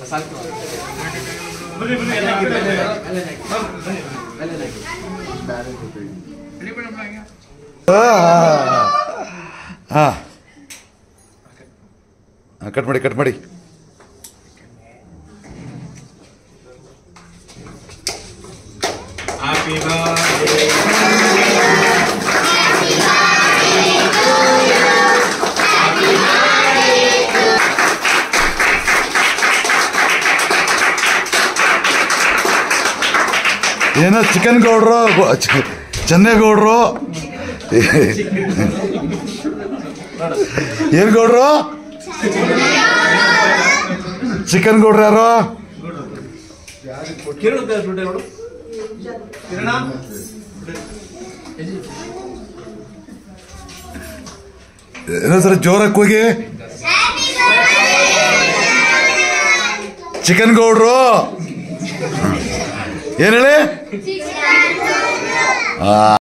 ಹಾಂ ಕಟ್ ಮಾಡಿ ಕಟ್ ಮಾಡಿ Happy birthday. ಏನೋ ಚಿಕನ್ ಗೌಡ್ರು ಗೊ- ಚ- ಚೆನ್ನೇಗೌಡ್ರು ಏನು ಗೌಡ್ರು ಚಿಕನ್ ಗೌಡ್ರು ಯಾರು ಕಿರಣ ದುಡ್ಡು ನೋಡು ಕಿರಣ ಏನೋ ಸರ್ ಜೋರಕ್ಕೆ ಹೋಗಿ ಚಿಕನ್ ಗೌಡ್ರು ಏನು ಹೇಳಿ ಆ